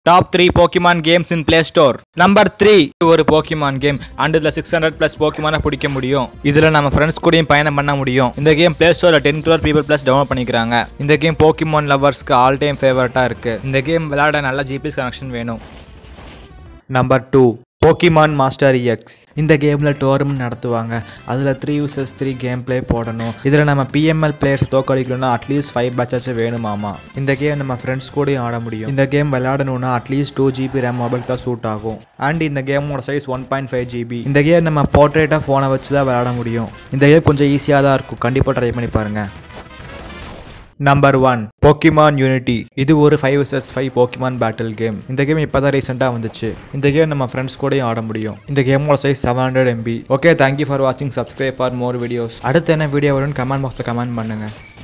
top three Pokemon games in Play Store number three ஒரு Pokemon game and இதில் six hundred plus போக்கிமானை பிடிக்க முடியும் இதில் நம்ம ஃப்ரெண்ட்ஸ் கூடயும் பயணம் பண்ண முடியும் இந்த கேம் பிளே ஸ்டோரில் ten crore people plus download பண்ணிக்கிறாங்க இந்த கேம் போக்கிமான் லவர்ஸ்க்கு ஆல் டைம் ஃபேவரட்டாக இருக்கு இந்த கேம் விளையாட நல்ல ஜிபிஎஸ் கனெக்ஷன் வேணும் number two Pokemon master X இந்த கேமில் டோர்னமெண்ட் நடத்துவாங்க அதில் three users three game play போடணும் இதில் நம்ம பிஎம்எல் பிளேயர்ஸ் தோக்கடிக்கணும்னா அட்லீஸ்ட் ஃபைவ் பேச்சஸ் வேணுமாமா இந்த கேம் நம்ம ஃப்ரெண்ட்ஸ் கூடயும் ஆட முடியும் இந்த கேம் விளையாடணும்னா at least two GB RAM mobile தான் சூட் ஆகும் அண்ட் இந்த கேமோட size one point five GB இந்த கேம் நம்ம போர்ட்ரேட்டாக ஃபோனை வச்சு தான் விளையாட முடியும் இந்த கேம் கொஞ்சம் ஈஸியாக தான் இருக்கும் கண்டிப்பாக ட்ரை பண்ணி பாருங்கள் நம்பர் ஒன் போக்கிமான் யூனிட்டி இது ஒரு five vs five Pokemon battle game இந்த கேம் இப்போ தான் ரீசெண்டாக வந்துச்சு இந்த கேம் நம்ம ஃப்ரெண்ட்ஸ் கூடயும் ஆட முடியும் இந்த கேமோட size seven hundred MB okay thank you for வாட்சிங் சப்ஸ்கிரைப் ஃபார் மோர் வீடியோஸ் அடுத்து என்ன வீடியோ வரும்னு கமெண்ட் பாக்ஸில் கமெண்ட் பண்ணுங்கள்